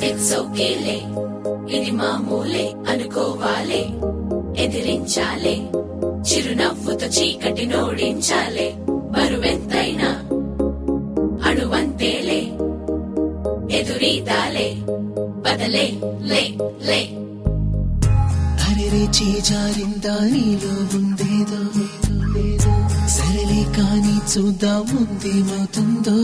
It's ఓకేలే ఇది మామూలే అనుకోవాలే ఎదిరించాలే చిరునవ్వుతో చీకటి నోడించాలే బరువెంతైనా అణువంతేలే ఎదురీదాలే బదలే లే లే అరెరే చేజారిందా నీలో ఉందేదో సరళి కానీ చూద్దాం ముందేమవుతుందో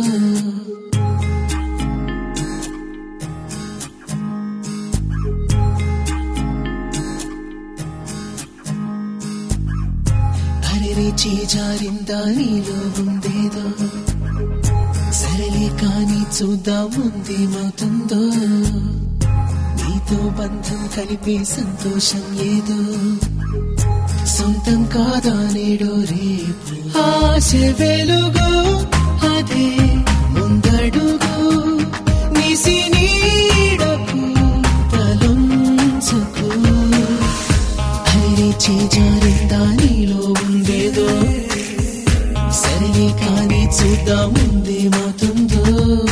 అరెరే చేజారిందా నీలో ఉందేదో సరళి కానీ చూద్దాం ముందేమవుతుందో నీతో బంధం కలిపే సంతోషం ఏదో సొంతం కాదా నేడో రేపు ఆశ వెలుగు అదే ముందడుగు నిసి నీడకు తలంచుకు హరి చేజారిందా నీలో ఉండేదో సరే కానీ చూద్దాం ముందేమవుతుందో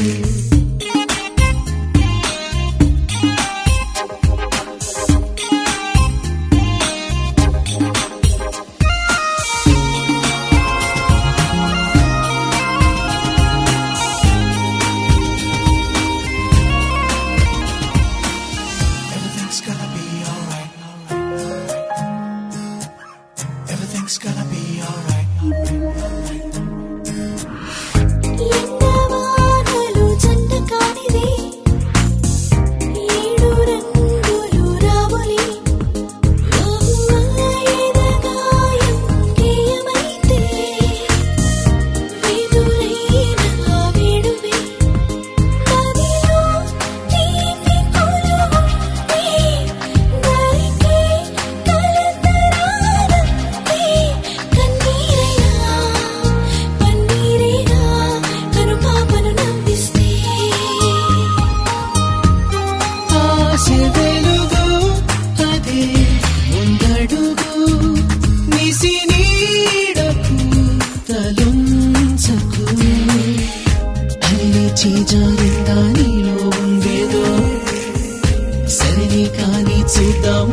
Everything's gonna be alright. Everything's gonna be alright. ఎండవానలు జంట కానిది ఏడు రంగులు రావులి ఎదగాయం గేయమైతే వెదురైన వేడువే నదిలో తీపి కొలువుంటే నరికే కలతరానంతే కన్నీరైనా పన్నీరైనా కనుపాపను నవ్విస్తే ఆశ వెలుగు అదే ముందడుగు నిసి నీడకు తలుంచకు అల్లి చేజారిందా నీలో ఉండేదో సరే కానీ చూద్దాం